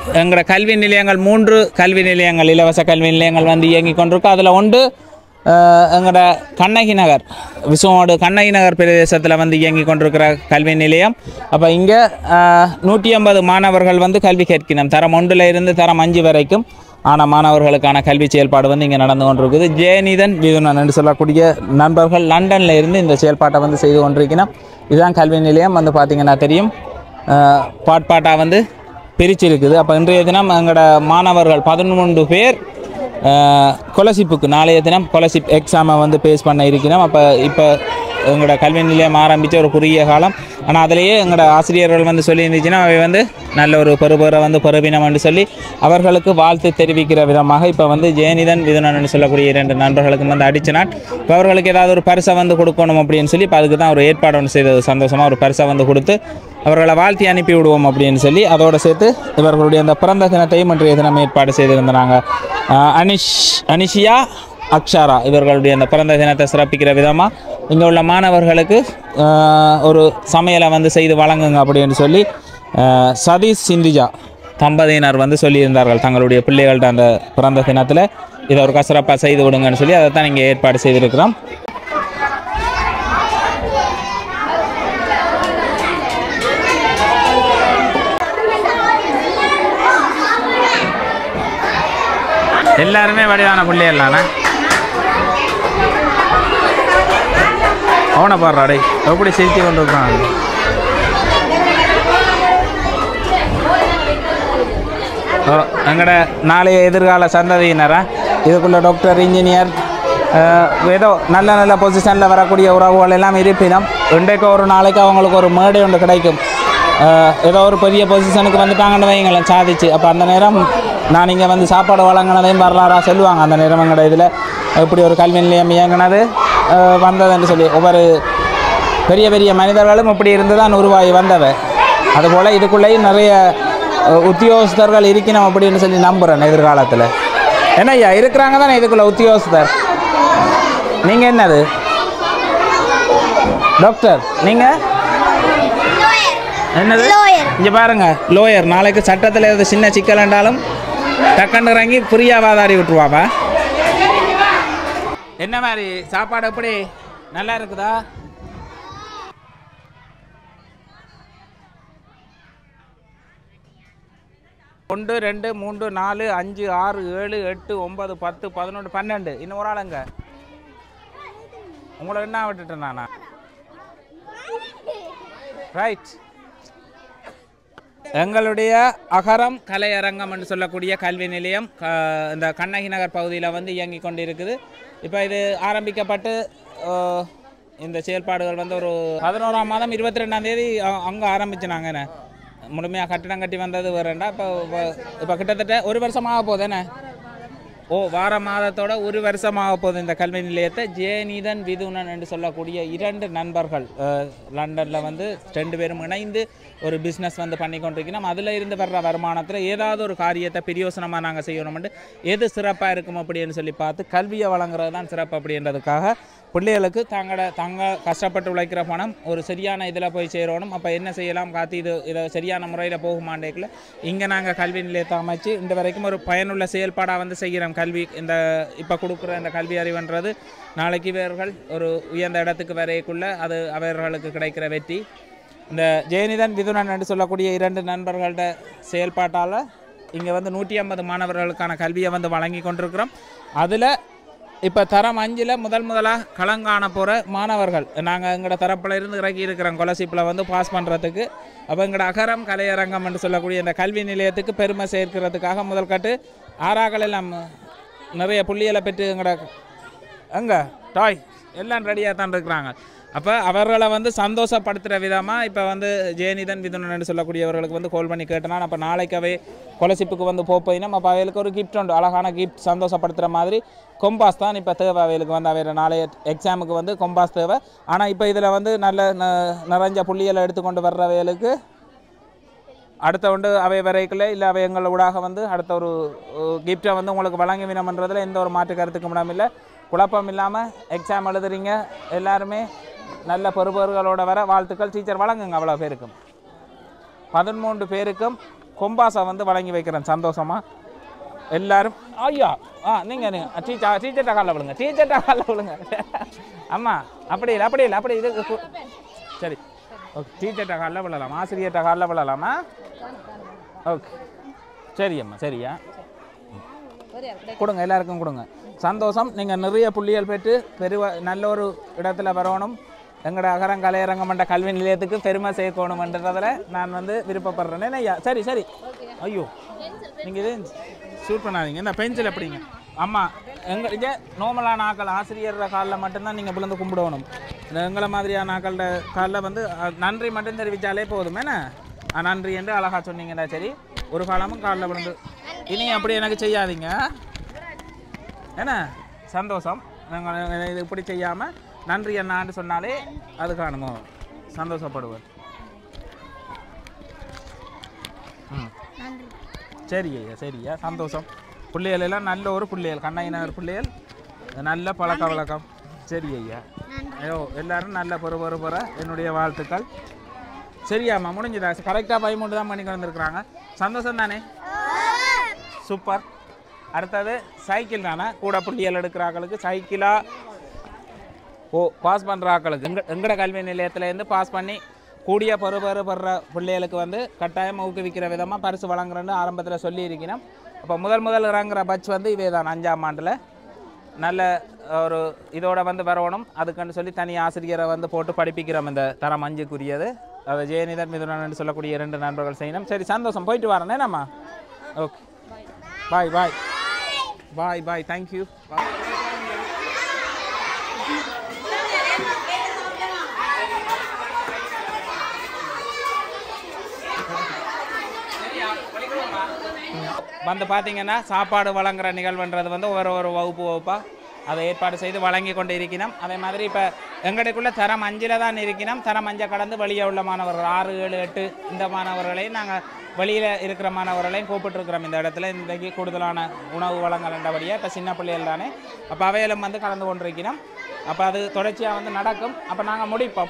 எங்களோட கல்வி நிலையங்கள் மூன்று கல்வி நிலையங்கள் இலவச கல்வி நிலையங்கள் வந்து இயங்கி கொண்டிருக்கு அதில் ஒன்று அஹ், எங்களோட கண்ணகி நகர் விசுவோடு கண்ணகி நகர் பிரதேசத்தில் வந்து இயங்கி கொண்டிருக்கிற கல்வி நிலையம் அப்போ இங்கே நூற்றி ஐம்பது மாணவர்கள் வந்து கல்வி கேட்கணும் தரம் ஒன்றில் இருந்து தரம் அஞ்சு வரைக்கும் ஆனால் மாணவர்களுக்கான கல்வி செயல்பாடு வந்து இங்கே நடந்து கொண்டிருக்குது ஜெயநிதன் விதுனன் என்று சொல்லக்கூடிய நண்பர்கள் லண்டனில் இருந்து இந்த செயல்பாட்டை வந்து செய்து கொண்டிருக்கணும் இதுதான் கல்வி நிலையம் வந்து பார்த்திங்கன்னா தெரியும் அஹ், பாட்பாட்டாக வந்து பிரிச்சிருக்குது அப்போ இன்றைய தினம் எங்களோட மாணவர்கள் பதினொன்று பேர் கொலசிப்புக்கு நாளைய தினம் கொலசிப் எக்ஸாமை வந்து பேஸ் பண்ண இருக்கிறோம் அப்போ இப்போ எங்களோட கல்வி நிலையம் ஆரம்பித்த ஒரு குறுகிய காலம் ஆனால் அதிலேயே எங்களோட ஆசிரியர்கள் வந்து சொல்லியிருந்துச்சுன்னா அவை வந்து நல்ல ஒரு பெறுபேரை வந்து பெறுவினம் என்று சொல்லி அவர்களுக்கு வாழ்த்து தெரிவிக்கிற விதமாக இப்போ வந்து ஜெயநிதன் விதுனன் சொல்லக்கூடிய இரண்டு நண்பர்களுக்கு வந்து அடிச்ச நாள் இப்போ அவர்களுக்கு ஏதாவது ஒரு பரிசை வந்து கொடுக்கணும் அப்படின்னு சொல்லி இப்போ அதுக்கு தான் ஒரு ஏற்பாடு ஒன்று செய்தது சந்தோஷமாக ஒரு பரிசை வந்து கொடுத்து அவர்களை வாழ்த்தி அனுப்பி விடுவோம் அப்படின்னு சொல்லி அதோடு சேர்த்து இவர்களுடைய அந்த பிறந்த தினத்தையும் இன்றைய தினம் ஏற்பாடு செய்திருந்தாங்க ஆஹ் அனிஷ் அனிஷியா அக்ஷாரா இவர்களுடைய அந்த பிறந்த தினத்தை சிறப்பிக்கிற விதமாக இங்கே உள்ள மாணவர்களுக்கு ஆஹ் ஒரு சமையலை வந்து செய்து வழங்குங்க அப்படின்னு சொல்லி ஆஹ் சதீஷ் சிந்திஜா தம்பதியினர் வந்து சொல்லியிருந்தார்கள் தங்களுடைய பிள்ளைகள்ட்ட அந்த பிறந்த தினத்தில் இதை ஒரு கசிறப்பாக செய்து விடுங்கன்னு சொல்லி அதை தான் இங்கே ஏற்பாடு செய்திருக்கிறோம் எல்லாருமே வடிவான பிள்ளைகள்லாண்ணா அவனை பாடுறா டேய் எப்படி சிரித்து கொண்டு இருக்கான் ஓ எங்களோட நாளைய எதிர்கால சந்ததியினரா இதுக்குள்ள டாக்டர் இன்ஜினியர் அஹ், ஏதோ நல்ல நல்ல பொசிஷனில் வரக்கூடிய உறவுகள் எல்லாம் இருப்பினும் இன்றைக்கு ஒரு நாளைக்கு அவங்களுக்கு ஒரு மேடை ஒன்று கிடைக்கும் அஹ், ஏதோ ஒரு பெரிய பொசிஷனுக்கு வந்துட்டாங்கன்னு வைங்களேன் சாதிச்சு அப்போ அந்த நேரம் நான் இங்கே வந்து சாப்பாடு வழங்கினதையும் வரலாறாக சொல்லுவாங்க அந்த நேரம் எங்களோட இதில் இப்படி ஒரு கல்வி நிலையம் இயங்கினது அஹ், வந்ததுன்னு சொல்லி ஒவ்வொரு பெரிய பெரிய மனிதர்களும் இப்படி இருந்து தான் உருவாகி வந்தவ அதுபோல் இதுக்குள்ளேயும் நிறைய அஹ், உத்தியோகஸ்தர்கள் இருக்கணும் அப்படின்னு சொல்லி நம்புகிறேன் எதிர்காலத்தில் என்ன ஐயா இருக்கிறாங்க தானே இதுக்குள்ள உத்தியோகஸ்தர் நீங்கள் என்னது டாக்டர் நீங்கள் என்னது இங்கே பாருங்க லோயர் நாளைக்கு சட்டத்தில் ஏதாவது சின்ன சிக்கல் என்றாலும் டக்குன்னு இறங்கி ஃப்ரீயாக வாதாடி விட்டுருவாப்பா என்ன மாதிரி சாப்பாடு எப்படி நல்லா இருக்குதா ஒன்று ரெண்டு மூன்று நாலு அஞ்சு ஆறு ஏழு எட்டு ஒன்பது பத்து பதினொன்று பன்னெண்டு இன்னும் ஒரு ஆளுங்க உங்களை என்ன விட்டுட்டேன் நானா ரைட் எங்களுடைய அகரம் கலையரங்கம் என்று சொல்லக்கூடிய கல்வி நிலையம் க- இந்த கண்ணகி நகர் பகுதியில் வந்து இயங்கி கொண்டு இருக்குது இப்போ இது ஆரம்பிக்கப்பட்டு அஹ், இந்த செயல்பாடுகள் வந்து ஒரு பதினோராம் மாதம் இருபத்தி ரெண்டாம் தேதி அங்கே ஆரம்பிச்சினாங்கண்ணே முழுமையாக கட்டிடம் கட்டி வந்தது வேறண்டா இப்போ இப்போ கிட்டத்தட்ட ஒரு வருஷமாக போகுதுண்ணே ஓ வார மாதத்தோட ஒரு வருஷமாக போகுது இந்த கல்வி நிலையத்தை ஜெயநீதன் விதுனன் என்று சொல்லக்கூடிய இரண்டு நண்பர்கள் அஹ், லண்டன்ல வந்து ரெண்டு பேரும் இணைந்து ஒரு பிஸ்னஸ் வந்து பண்ணி கொண்டிருக்கிறோம் அதில் இருந்து வர்ற வருமானத்தில் ஏதாவது ஒரு காரியத்தை பிரியோசனமாக நாங்கள் செய்யணும்னு எது சிறப்பாக இருக்கும் அப்படின்னு சொல்லி பார்த்து கல்வியை வழங்குறது தான் சிறப்பு அப்படின்றதுக்காக பிள்ளைகளுக்கு தங்களோட தங்க கஷ்டப்பட்டு உழைக்கிற பணம் ஒரு சரியான இதில் போய் சேரணும் அப்போ என்ன செய்யலாம் காத்து இது இதை சரியான முறையில் போகுமாண்டேக்கில் இங்கே நாங்கள் கல்வி நிலையத்தை அமைச்சு இந்த வரைக்கும் ஒரு பயனுள்ள செயல்பாடாக வந்து செய்கிறோம் கல்வி இந்த இப்போ கொடுக்குற இந்த கல்வி அறிவுன்றது நாளைக்கு இவர்கள் ஒரு உயர்ந்த இடத்துக்கு வரைக்குள்ள அது அவர்களுக்கு கிடைக்கிற வெற்றி இந்த ஜெயநிதன் விதுனன் என்று சொல்லக்கூடிய இரண்டு நண்பர்களோட செயல்பாட்டால் இங்கே வந்து நூற்றி ஐம்பது மாணவர்களுக்கான கல்வியை வந்து வழங்கி கொண்டிருக்கிறோம் அதில் இப்போ தரம் அஞ்சில் முதல் முதலாக களங்காண போகிற மாணவர்கள் நாங்கள் எங்களோட தரப்புல இருந்து இறக்கி இருக்கிறோம் கொலசிப்பில் வந்து பாஸ் பண்ணுறதுக்கு அப்போ எங்களோட அகரம் கலையரங்கம் என்று சொல்லக்கூடிய இந்த கல்வி நிலையத்துக்கு பெருமை சேர்க்கிறதுக்காக முதல் கட்டு ஆறாக்கள் எல்லாம் நிறைய புள்ளிகளை பெற்று எங்களோட எங்க டாய் எல்லாம் ரெடியாக தான் இருக்கிறாங்க அப்போ அவர்களை வந்து சந்தோஷப்படுத்துகிற விதமாக இப்போ வந்து ஜெயநிதன் விதுனன் சொல்லக்கூடியவர்களுக்கு வந்து கால் பண்ணி கேட்டனா அப்போ நாளைக்கவே கொலசிப்புக்கு வந்து போயினா அப்போ அவைகளுக்கு ஒரு கிஃப்ட் உண்டு அழகான கிஃப்ட் சந்தோஷப்படுத்துகிற மாதிரி கொம்பாஸ் தான் இப்போ தேவை அவைகளுக்கு வந்து அவையோட நாளைய எக்ஸாமுக்கு வந்து கொம்பாஸ் தேவை ஆனால் இப்போ இதில் வந்து நல்ல ந- நிறைஞ்ச புள்ளிகளை எடுத்துக்கொண்டு வர்றவைகளுக்கு அடுத்த ஒன்று அவை வரைக்குள்ள இல்லை அவை எங்கள் ஊடாக வந்து அடுத்த ஒரு கிஃப்டை வந்து உங்களுக்கு வழங்கி வினம்ன்றதுல எந்த ஒரு மாற்று கருத்துக்கு முடியாமல் இல்லை குழப்பம் இல்லாமல் எக்ஸாம் எழுதுறீங்க எல்லாருமே நல்ல பெறுபவர்களோட வர வாழ்த்துக்கள் டீச்சர் வழங்குங்க அவ்வளோ பேருக்கும் பதிமூன்று பேருக்கும் கொம்பாசா வந்து வழங்கி வைக்கிறேன் சந்தோஷமா எல்லாரும் ஐயா ஆ நீங்கள் நீங்கள் டீச்சர் டீச்சர்ட்ட காலில் விழுங்க டீச்சர்ட்ட காலில் விழுங்க அம்மா அப்படி இல்லை அப்படி இல்லை அப்படி இது கு- சரி ஓகே டீச்சர்ட்ட காலில் விழலாம் ஆசிரியர்கிட்ட காலில் விழலாமா ஓகே சரி அம்மா சரியா கொடுங்க எல்லாருக்கும் கொடுங்க சந்தோஷம் நீங்கள் நிறைய புள்ளிகள் பெற்று பெருவ நல்ல ஒரு இடத்துல வரணும் எங்களோட அகரம் கலையரங்கம் என்ற கல்வி நிலையத்துக்கு பெருமை சேர்க்கணுமன்றதில் நான் வந்து விருப்பப்படுறேன் ஐயா சரி சரி ஐயோ நீங்கள் இது ஷூட் பண்ணாதீங்க இந்த பென்சில் எப்படிங்க அம்மா எங்க இதே நார்மலான ஆக்கள் ஆசிரியர் காலில் மட்டும்தான் நீங்கள் விழுந்து கும்பிடணும் இந்த எங்களை மாதிரியான ஆக்களோட காலில் வந்து அஹ், நன்றி மட்டும் தெரிவித்தாலே போதும் என்ன அஹ், நன்றி என்று அழகா சொன்னீங்கன்னா சரி ஒரு காலமும் காலில் விழுந்து இனி அப்படி எனக்கு செய்யாதீங்க என்ன சந்தோஷம் நாங்கள் இது இப்படி செய்யாமல் நன்றி என்னான்னு சொன்னாலே அது காணுமோ சந்தோஷப்படுவேன் ம் சரி ஐயா சரி ஐயா சந்தோஷம் பிள்ளைகள் எல்லாம் நல்ல ஒரு பிள்ளைகள் கண்ணையினர் பிள்ளைகள் நல்ல பழக்க வழக்கம் சரி ஐயா ஐயோ எல்லாரும் நல்ல பொறு பொறு பொற என்னுடைய வாழ்த்துக்கள் சரியாம்மா முடிஞ்சுதா கரெக்டாக பதிமூன்று தான் மணிக்கு வந்திருக்கிறாங்க சந்தோஷம் தானே சூப்பர் அடுத்தது சைக்கிள் தானே கூட புள்ளியல் எடுக்கிற ஆக்களுக்கு சைக்கிளா ஓ பாஸ் பண்ணுற ஆக்களுக்கு எங்க எங்கட கல்வி நிலையத்திலேருந்து பாஸ் பண்ணி கூடிய பருபரு படுற பிள்ளைகளுக்கு வந்து கட்டாயம் ஊக்குவிக்கிற விதமாக பரிசு வழங்குறேன்னு ஆரம்பத்தில் சொல்லியிருக்கிறோம் அப்போ முதல் முதல் இறங்குற பட்ச் வந்து இவே தான் அஞ்சாம் ஆண்டில் நல்ல ஒரு இதோட வந்து வரணும் அதுக்குன்னு சொல்லி தனி ஆசிரியரை வந்து போட்டு படிப்பிக்கிறோம் இந்த தரம் அஞ்சுக்குரியது அதை ஜெயநிதன் மிதுனன் சொல்லக்கூடிய இரண்டு நண்பர்கள் செய்யணும் சரி சந்தோஷம் போயிட்டு வரேன் என்னம்மா ஓகே பாய் பாய் பாய் பாய் தேங்க்யூ பாய் வந்து பார்த்தீங்கன்னா சாப்பாடு வழங்குற நிகழ்வுன்றது வந்து ஒவ்வொரு ஒரு வகுப்பு வகுப்பாக அதை ஏற்பாடு செய்து வழங்கி கொண்டு இருக்கிறோம் அதே மாதிரி இப்போ எங்களுக்குள்ள தரம் அஞ்சில் தான் இருக்கிறோம் தரம் அஞ்சை கடந்து வெளியே உள்ள மாணவர்கள் ஆறு ஏழு எட்டு இந்த மாணவர்களையும் நாங்கள் வெளியில் இருக்கிற மாணவர்களையும் கூப்பிட்டுருக்குறோம் இந்த இடத்துல இன்றைக்கு கூடுதலான உணவு வழங்கலண்டபடியாக இப்போ சின்ன பிள்ளைகள் தானே அப்போ அவையிலும் வந்து கலந்து கொண்டிருக்கிறோம் அப்போ அது தொடர்ச்சியாக வந்து நடக்கும் அப்போ நாங்கள் முடிப்போம்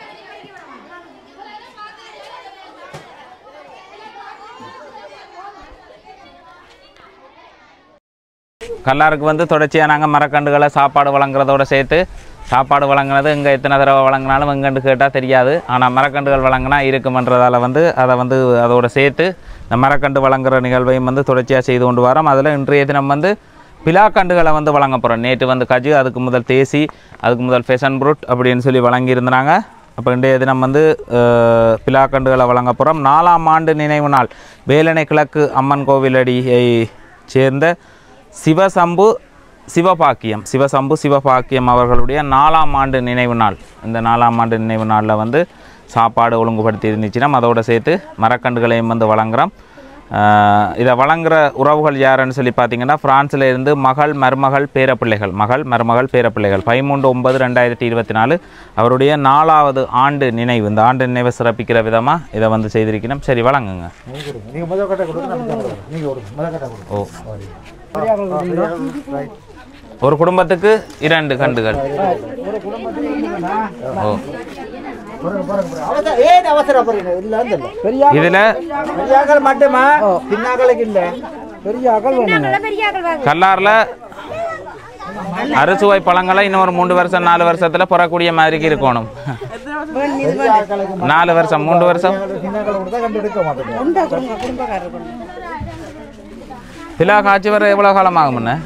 கல்லாருக்கு வந்து தொடர்ச்சியாக நாங்கள் மரக்கண்டுகளை சாப்பாடு வழங்குறதோட சேர்த்து சாப்பாடு வழங்குனது இங்கே எத்தனை தடவை வழங்கினாலும் எங்கன்னு கேட்டால் தெரியாது ஆனால் மரக்கண்டுகள் வழங்கினா இருக்குமன்றதால வந்து அதை வந்து அதோட சேர்த்து இந்த மரக்கண்டு வழங்குற நிகழ்வையும் வந்து தொடர்ச்சியாக செய்து கொண்டு வரோம் அதில் இன்றைய தினம் வந்து பிலாக்கண்டுகளை வந்து வழங்க போகிறோம் நேற்று வந்து கஜு அதுக்கு முதல் தேசி அதுக்கு முதல் ஃபெஷன் ப்ரூட் அப்படின்னு சொல்லி வழங்கியிருந்தாங்க அப்போ இன்றைய தினம் வந்து அஹ், பிலாக்கண்டுகளை வழங்க போகிறோம் நாலாம் ஆண்டு நினைவு நாள் வேலணை கிழக்கு அம்மன் கோவிலடியை சேர்ந்த சிவசம்பு சிவபாக்கியம் சிவசம்பு சிவபாக்கியம் அவர்களுடைய நாலாம் ஆண்டு நினைவு நாள் இந்த நாலாம் ஆண்டு நினைவு நாளில் வந்து சாப்பாடு ஒழுங்குபடுத்தி இருந்துச்சுன்னா அதோட சேர்த்து மரக்கன்றுகளையும் வந்து வழங்குறோம் ஆஹ் இதை வழங்குற உறவுகள் யாருன்னு சொல்லி பார்த்தீங்கன்னா பிரான்ஸில் இருந்து மகள் மருமகள் பேரப்பிள்ளைகள் மகள் மருமகள் பேரப்பிள்ளைகள் பதிமூன்று ஒன்பது ரெண்டாயிரத்தி இருபத்தி நாலு அவருடைய நாலாவது ஆண்டு நினைவு இந்த ஆண்டு நினைவை சிறப்பிக்கிற விதமாக இதை வந்து செய்திருக்கணும் சரி வழங்குங்க நீங்க முதல் கட்ட கொடுங்க நம்ம கொடுங்க. நீங்க கொடுங்க முதல் கட்ட கொடுங்க ஓ ஒரு குடும்பத்துக்கு இரண்டு கண்டுகள் ஓ அவசரம் ஏன் அவசரம் பாருங்க இல்ல இல்ல பெரிய இதில் பெரியாக்கள் மட்டுமா பின்னாக்களுக்கு இல்ல பெரிய ஆக்கள் வேணும் கல்லாரில் அறுசுவை பழங்களை இன்னும் ஒரு மூன்று வருஷம் நாலு வருஷத்தில் புறக்கூடிய மாதிரிக்கு இருக்கணும் பெரிய ஆக்களுக்கு நாலு வருஷம் மூன்று வருஷம் பின்னாக்களை கொடுத்தா கண்டு எடுக்க மாட்டேங்க பிலா காய்ச்சி வர எவ்வளோ காலம் ஆகும் என்ன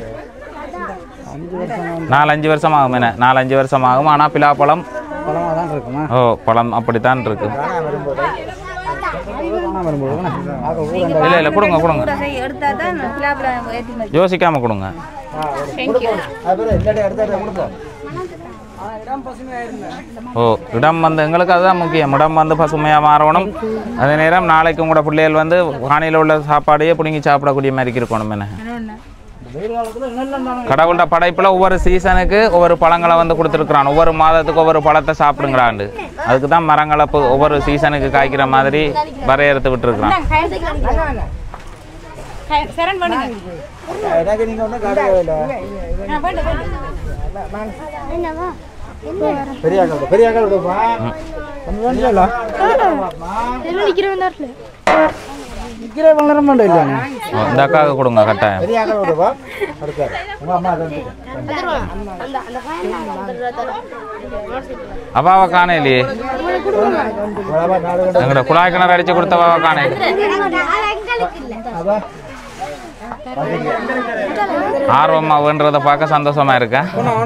நாலஞ்சு வருஷம் ஆகும் என்ன நாலஞ்சு வருஷம் ஆகும் ஆனால் பிலா பழம் பழமா தான் இருக்குமா ஓ பழம் அப்படித்தான் இருக்கு காணா வரும்போது காணா வரும்போது ஆக ஊரண்ட இல்லை இல்லை கொடுங்க கொடுங்க எடுத்தா தான் பிளாபிளம் ஏற்றி மாதிரி யோசிக்காம கொடுங்க அப்புறம் இந்த இடத்த கொடுப்போம் ஓ இடம் வந்து எங்களுக்கு அதுதான் முக்கியம் இடம் வந்து பசுமையாக மாறணும் அதே நேரம் நாளைக்கு உங்களோட பிள்ளைகள் வந்து வானியில் உள்ள சாப்பாடையே பிடுங்கி சாப்பிடக்கூடிய மாதிரி இருக்கணும் என்ன வெயில் காலத்துல நல்ல கடவுளோட படைப்பில் ஒவ்வொரு சீசனுக்கு ஒவ்வொரு பழங்களை வந்து கொடுத்துருக்குறான் ஒவ்வொரு மாதத்துக்கு ஒவ்வொரு பழத்தை சாப்பிடுங்கிறாண்டு அதுக்கு தான் மரங்களை இப்போ ஒவ்வொரு சீசனுக்கு காய்க்கிற மாதிரி வரையறுத்து விட்டுருக்குறான் சரண் பண்ணுங்க எனக்கு நீங்க ஒன்றும் காட்டவே இல்லை நான் பண்ணு பண்ணு பெரிய ஆக்கள் பெரிய ஆக்கள் விடுப்பா கொஞ்சம் வேண்டியல நிக்கிற வளர மாட்டோம் இல்லையாங்க ஓ, இந்த அக்காவுக்கு கொடுங்க கட்டாயம் பெரிய ஆக்கள் விடுவா அடுத்தாரு உங்க அம்மா அதை வந்துட்டு அப்பாவை காணையிலையே அவ்வளவா நாலு கண்டு எங்கட குழாய் கிணறு அடிச்சு கொடுத்தவாவை காணையில் அவா ஆர்வமா வேண்டதை பார்க்க சந்தோஷமா இருக்கேன்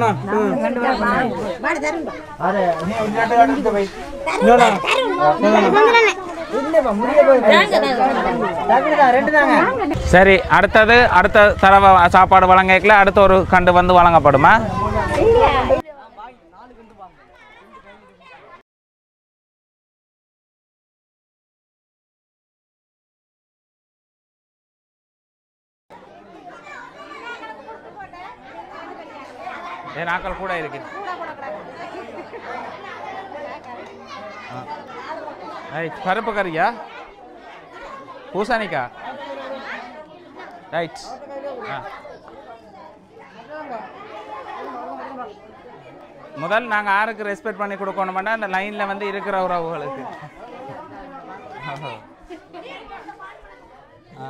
அரே நீ உன்னாட்டு அடுத்து போய் இன்னொன்னு இல்லப்பா முடிய போய் டாக்டர் தான் ரெண்டு தாங்க சரி அடுத்தது அடுத்த தடவை சாப்பாடு வழங்கல அடுத்த ஒரு கண்டு வந்து வழங்கப்படுமா ஏன் ஆக்கள் கூட இருக்கு ஆ. ரைட் பருப்பு கறியா பூசணிக்கா ரைட் ஆ முதல் நாங்கள் யாருக்கு ரெஸ்பெக்ட் பண்ணி கொடுக்கணுமெண்டா அந்த லைனில் வந்து இருக்கிற உறவுகளுக்கு ஓஹோ. ஆ.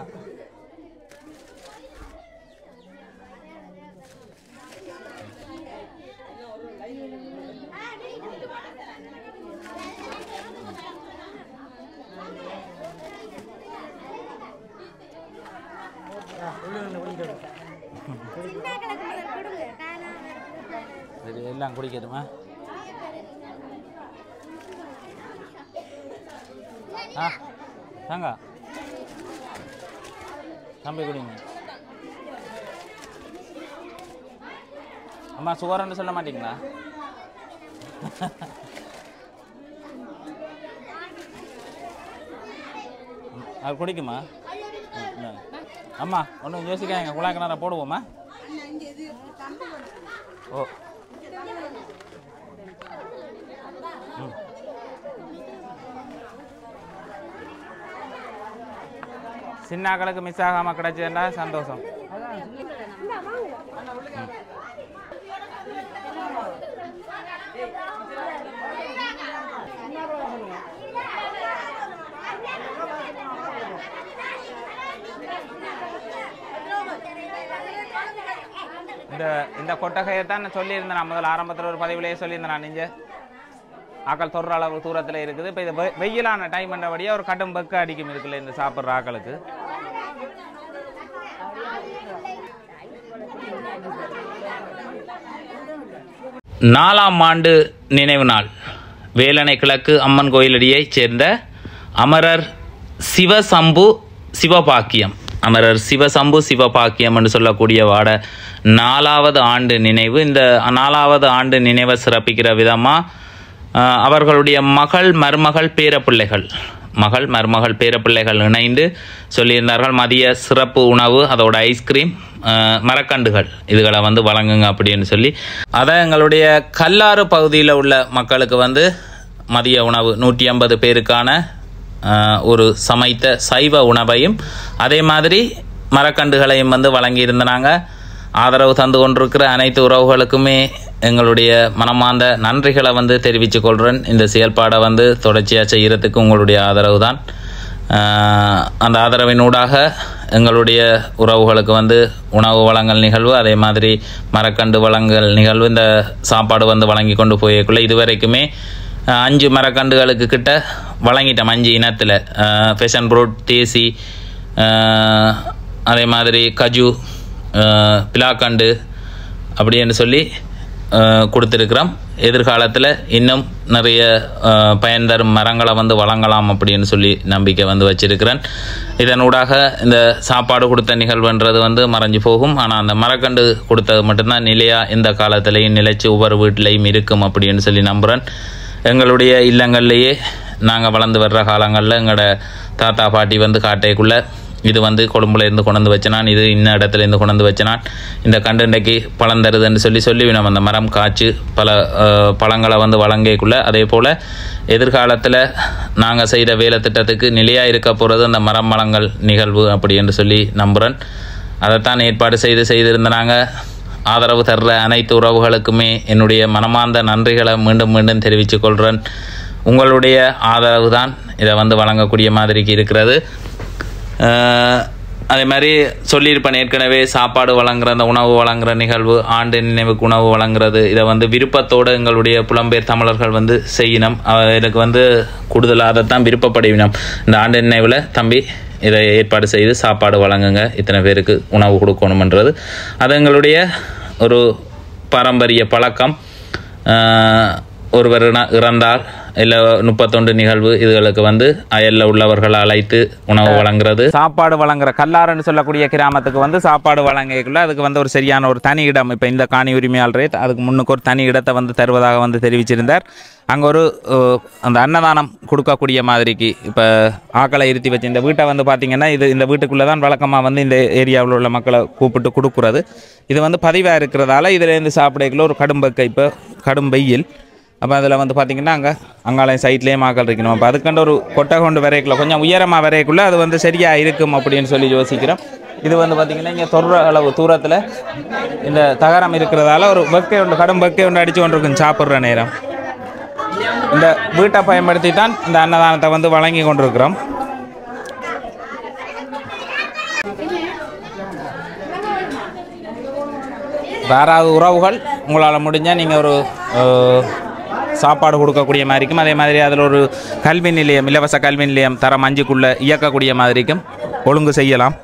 சரி எல்லாம் குடிக்கணுமா ஆ தாங்க தம்பி குடிங்க அம்மா சுகர்னு சொல்ல மாட்டீங்களா ம், அது குடிக்குமா ம், இந்தாங்க. அம்மா ஒன்றும் யோசிக்காங்க குழாய் கிணற போடுவோமா ஓ ம். சின்னாக்களுக்கு மிஸ் ஆகாமல் கிடைச்சதுன்னா சந்தோஷம் ம். இந்த இந்த கொட்டகையை தான் நான் சொல்லியிருந்தேன் நான் முதல்ல ஆரம்பத்தில் ஒரு பதிவிலேயே சொல்லியிருந்தேன் நான் நீங்கள் ஆக்கள் தொடுற அளவு தூரத்தில் இருக்குது இப்போ இது வெ- வெயிலான டைம் என்றபடியாக ஒரு கடும் பக்கு அடிக்கும் இருக்குல்ல இந்த சாப்பிட்ற ஆக்களுக்கு நாலாம் ஆண்டு நினைவு நாள் வேலனை கிழக்கு அம்மன் கோயிலடியைச் சேர்ந்த அமரர் சிவசம்பு சிவபாக்கியம் அமரர் சிவசம்பு சிவபாக்கியம் என்று சொல்லக்கூடிய வாட நாலாவது ஆண்டு நினைவு இந்த நாலாவது ஆண்டு நினைவை சிறப்பிக்கிற விதமாக அவர்களுடைய மகள் மருமகள் பேரப்பிள்ளைகள் மகள் மருமகள் பேரப்பிள்ளைகள் இணைந்து சொல்லியிருந்தார்கள் மதிய சிறப்பு உணவு அதோட ஐஸ்கிரீம் அஹ், மரக்கண்டுகள் இதுகளை வந்து வழங்குங்க அப்படின்னு சொல்லி அதை எங்களுடைய கல்லாறு பகுதியில் உள்ள மக்களுக்கு வந்து மதிய உணவு நூற்றி ஐம்பது பேருக்கான அஹ், ஒரு சமைத்த சைவ உணவையும் அதே மாதிரி மரக்கண்டுகளையும் வந்து வழங்கியிருந்தாங்க ஆதரவு தந்து கொண்டிருக்கிற அனைத்து உறவுகளுக்குமே எங்களுடைய மனமார்ந்த நன்றிகளை வந்து தெரிவித்துக் கொள்கிறேன் இந்த செயல்பாடை வந்து தொடர்ச்சியாக செய்கிறதுக்கு உங்களுடைய ஆதரவு தான் ஆஹ் அந்த ஆதரவினூடாக எங்களுடைய உறவுகளுக்கு வந்து உணவு வழங்கல் நிகழ்வு அதே மாதிரி மரக்கண்டு வழங்கல் நிகழ்வு இந்த சாப்பாடு வந்து வழங்கி கொண்டு போயக்குள்ள இதுவரைக்குமே ஆஹ் அஞ்சு மரக்கண்டுகளுக்கு கிட்ட வழங்கிட்டோம் அஞ்சு இனத்தில் ஃபெஷன் ஃப்ரூட் தேசி ஆஹ் அதே மாதிரி கஜு ஆஹ் பிலாக்கண்டு அப்படின்னு சொல்லி ஆஹ் கொடுத்துருக்குறோம் எதிர்காலத்தில் இன்னும் நிறைய ஆஹ் பயன் தரும் மரங்களை வந்து வழங்கலாம் அப்படின்னு சொல்லி நம்பிக்கை வந்து வச்சிருக்கிறேன் இதனூடாக இந்த சாப்பாடு கொடுத்த நிகழ்வுன்றது வந்து மறைஞ்சு போகும் ஆனால் அந்த மரக்கண்டு கொடுத்தது மட்டும்தான் நிலையாக எந்த காலத்திலையும் நிலைச்சு ஒவ்வொரு வீட்டிலையும் இருக்கும் அப்படின்னு சொல்லி நம்புகிறேன் எங்களுடைய இல்லங்கள்லேயே நாங்கள் வளர்ந்து வர்ற காலங்களில் எங்களோட தாத்தா பாட்டி வந்து காட்டைக்குள்ளே இது வந்து கொழும்புல இருந்து கொண்டு வந்து வச்சனான் இது இன்ன இடத்துல இருந்து கொண்டு வந்து வச்சனான் இந்த கண்டண்டைக்கு பழம் தருதுன்னு சொல்லி சொல்லி நம்ம அந்த மரம் காய்ச்சி பல அஹ், பழங்களை வந்து வழங்கக்குள்ள அதே போல் எதிர்காலத்தில் நாங்கள் செய்கிற வேலை திட்டத்துக்கு நிலையாக இருக்க போகிறது அந்த மரம் வளங்கள் நிகழ்வு அப்படி என்று சொல்லி நம்புகிறேன் அதைத்தான் ஏற்பாடு செய்து செய்திருந்தாங்க ஆதரவு தர்ற அனைத்து உறவுகளுக்குமே என்னுடைய மனமார்ந்த நன்றிகளை மீண்டும் மீண்டும் தெரிவித்துக் கொள்கிறேன் உங்களுடைய ஆதரவு தான் இதை வந்து வழங்கக்கூடிய மாதிரிக்கு இருக்கிறது அஹ், அதே மாதிரி சொல்லியிருப்பேன் ஏற்கனவே சாப்பாடு வழங்குற அந்த உணவு வழங்குற நிகழ்வு ஆண்டு நினைவுக்கு உணவு வழங்குறது இதை வந்து விருப்பத்தோடு எங்களுடைய புலம்பெயர் தமிழர்கள் வந்து செய்யணும் அஹ், இதுக்கு வந்து கூடுதலாக அதைத்தான் விருப்பப்படுவினோம் இந்த ஆண்டு நினைவில் தம்பி இதை ஏற்பாடு செய்து சாப்பாடு வழங்குங்க இத்தனை பேருக்கு உணவு கொடுக்கணுமன்றது அது எங்களுடைய ஒரு பாரம்பரிய பழக்கம் ஆஹ், ஒருவர் இற- இறந்தால் இல்லை முப்பத்தொண்டு நிகழ்வு இதுகளுக்கு வந்து அயலில் உள்ளவர்களை அழைத்து உணவு வழங்குறது சாப்பாடு வழங்குற கல்லாறுன்னு சொல்லக்கூடிய கிராமத்துக்கு வந்து சாப்பாடு வழங்கக்குள்ள அதுக்கு வந்து ஒரு சரியான ஒரு தனி இடம் இப்போ இந்த காணி உரிமையாளரே அதுக்கு முன்னுக்கு ஒரு தனி இடத்தை வந்து தருவதாக வந்து தெரிவிச்சிருந்தார் அங்கே ஒரு அஹ், அந்த அன்னதானம் கொடுக்கக்கூடிய மாதிரிக்கு இப்போ ஆக்களை இருத்தி வச்சு இந்த வீட்டை வந்து பார்த்திங்கன்னா இது இந்த வீட்டுக்குள்ளே தான் வழக்கமாக வந்து இந்த ஏரியாவில் உள்ள மக்களை கூப்பிட்டு கொடுக்குறது இது வந்து பதிவாக இருக்கிறதால இதுலேருந்து சாப்பிடக்குள்ள ஒரு கடும் வெக்கை இப்போ கடும் வெயில் அப்போ அதில் வந்து பார்த்திங்கன்னா அங்கே அங்காளையும் சைட்லேயே மாக்கள் இருக்கணும் அப்போ அதுக்கண்டு ஒரு கொட்டை கொண்டு வரைக்குள்ள கொஞ்சம் உயரமாக வரைக்குள்ள அது வந்து சரியாக இருக்கும் அப்படின்னு சொல்லி யோசிக்கிறோம் இது வந்து பார்த்திங்கன்னா இங்கே தொடுற அளவு தூரத்தில் இந்த தகரம் இருக்கிறதால ஒரு வெக்கை ஒன்று கடும் வெக்கை ஒன்று அடித்து கொண்டு இருக்கும் சாப்பிட்ற நேரம் இந்த வீட்டை பயன்படுத்தி தான் இந்த அன்னதானத்தை வந்து வழங்கி கொண்டிருக்கிறோம் யாராவது உறவுகள் உங்களால் முடிஞ்சால் நீங்கள் ஒரு அஹ், சாப்பாடு கொடுக்கக்கூடிய மாதிரி இருக்கும் அதே மாதிரி அதில் ஒரு கல்வி நிலையம் இலவச கல்வி நிலையம் தரம் அஞ்சுக்குள்ளே இயக்கக்கூடிய மாதிரிக்கும் ஒழுங்கு செய்யலாம்